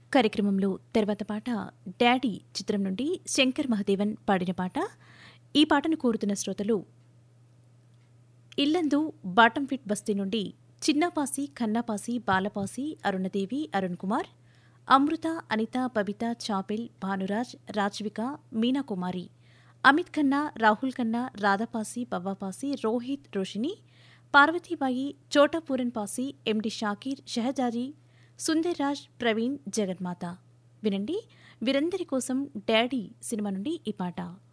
కార్యక్రమంలో తర్వాత పాట డాడీ చిత్రం నుండి శంకర్ మహదేవన్ పాడిన పాట ఈ పాటను కోరుతున్న శ్రోతలు ఇల్లందు బాటంఫిట్ బస్తీ నుండి చిన్నపాసి ఖన్నాపాసి బాలపాసి అరుణదేవి అరుణ్ కుమార్ అమృత అనిత బబిత చాపెల్ భానురాజ్ రాజ్విక మీనాకుమారి అమిత్ ఖన్నా రాహుల్ ఖన్నా రాధాపాసి బవ్వాపాసి రోహిత్ రోషిని పార్వతీబాయి చోటాపూరన్ పాసి ఎండి షాకీర్ షహజాజీ సుందర్రాజ్ ప్రవీణ్ జగన్మాత వినండి వీరందరి కోసం డాడీ సినిమా నుండి ఈ పాట